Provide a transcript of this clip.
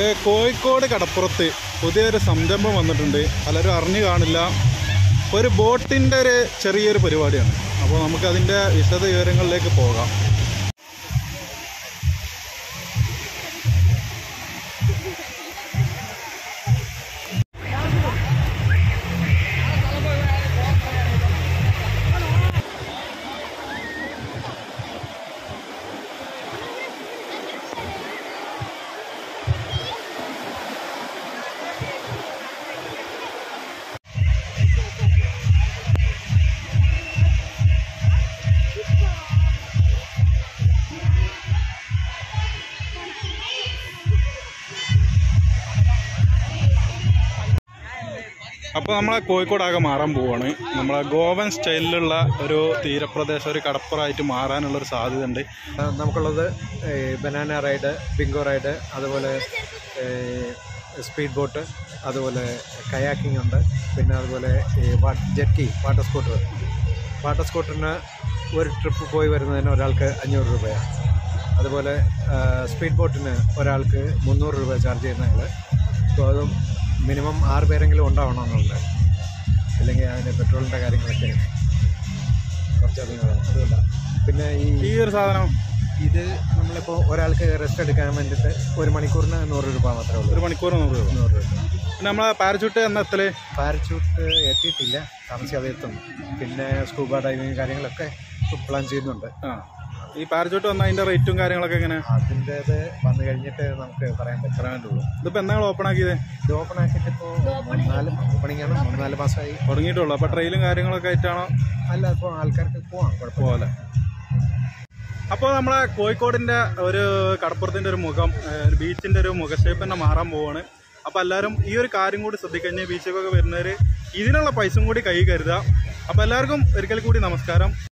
കോഴിക്കോട് കടപ്പുറത്ത് പുതിയൊരു സംരംഭം വന്നിട്ടുണ്ട് പലരും അറിഞ്ഞു കാണില്ല ഒരു ബോട്ടിൻ്റെ ഒരു ചെറിയൊരു പരിപാടിയാണ് അപ്പോൾ നമുക്കതിൻ്റെ വിശദ വിവരങ്ങളിലേക്ക് പോകാം അപ്പോൾ നമ്മളെ കോഴിക്കോടാകെ മാറാൻ പോവാണ് നമ്മളെ ഗോവൻ സ്റ്റൈലിലുള്ള ഒരു തീരപ്രദേശം ഒരു കടപ്പുറമായിട്ട് മാറാനുള്ള ഒരു സാധ്യത ഉണ്ട് ആ, നമുക്കുള്ളത് ബനാന റൈഡ് ബിങ്കോ റൈഡ് അതുപോലെ സ്പീഡ് ബോട്ട് അതുപോലെ കയാക്കിംഗ് ഉണ്ട് പിന്നെ അതുപോലെ ജെറ്റി വാട്ടർ സ്കൂട്ടർ വാട്ടർ സ്കൂട്ടറിന് ഒരു ട്രിപ്പ് പോയി വരുന്നതിന് ഒരാൾക്ക് അഞ്ഞൂറ് രൂപയാണ് അതുപോലെ സ്പീഡ് ബോട്ടിന് ഒരാൾക്ക് മുന്നൂറ് രൂപ ചാർജ് ചെയ്യുന്ന ഞങ്ങൾ അപ്പോൾ അത് മിനിമം ആറ് പേരെങ്കിലും ഉണ്ടാവണമെന്നുണ്ട് അല്ലെങ്കിൽ അതിൻ്റെ പെട്രോളിൻ്റെ കാര്യങ്ങളൊക്കെ കുറച്ചധികം ആവും. അതുകൊണ്ടാണ് പിന്നെ ഈ ഈ ഒരു സാധനം ഇത് നമ്മളിപ്പോൾ ഒരാൾക്ക് റെസ്റ്റ് എടുക്കാൻ വേണ്ടിയിട്ട് ഒരു മണിക്കൂറിന് നൂറ് രൂപ മാത്രമേ ഉള്ളൂ ഒരു മണിക്കൂർ നൂറ് രൂപ നൂറ് രൂപ പിന്നെ നമ്മളെ പാരച്യൂട്ട് എന്ന എത്തല് പാരച്യൂട്ട് എത്തിയിട്ടില്ല താമസിയാതെ എത്തും പിന്നെ സ്കൂബ ഡൈവിങ് കാര്യങ്ങളൊക്കെ പ്ലാൻ ചെയ്യുന്നുണ്ട് ആ ഈ പാരച്യൂട്ട് വന്ന അതിൻ്റെ റേറ്റും കാര്യങ്ങളൊക്കെ എങ്ങനെ അതിൻ്റേത് വന്നു കഴിഞ്ഞിട്ട് നമുക്ക് പറയാൻ പറ്റും പറയാൻ പറ്റുള്ളൂ ഇതിപ്പോൾ എന്നാ ഓപ്പൺ ആക്കിയത് ഇത് ഓപ്പൺ ആക്കിയിട്ട് ഇപ്പോൾ മൂന്നാല് ഓപ്പണിംഗ് ആണ് മൂന്നാല് മാസമായി തുടങ്ങിയിട്ടുള്ളൂ അപ്പോൾ ട്രെയിലും കാര്യങ്ങളൊക്കെ ആയിട്ടാണോ അല്ല ഇപ്പോൾ ആൾക്കാർക്ക് പോവാം കുഴപ്പമില്ല പോലെ അപ്പോൾ നമ്മളെ കോഴിക്കോടിൻ്റെ ഒരു കടപ്പുറത്തിൻ്റെ ഒരു മുഖം ഏഹ്, ബീച്ചിൻ്റെ ഒരു മുഖശേപ്പ് തന്നെ മാറാൻ പോവാണ് അപ്പോൾ എല്ലാവരും ഈ ഒരു കാര്യം കൂടി ശ്രദ്ധിക്കഴിഞ്ഞാൽ ബീച്ചിലേക്കൊക്കെ വരുന്നവർ ഇതിനുള്ള പൈസയും കൂടി കൈ കരുതുക അപ്പോൾ എല്ലാവർക്കും ഒരിക്കൽ കൂടി നമസ്കാരം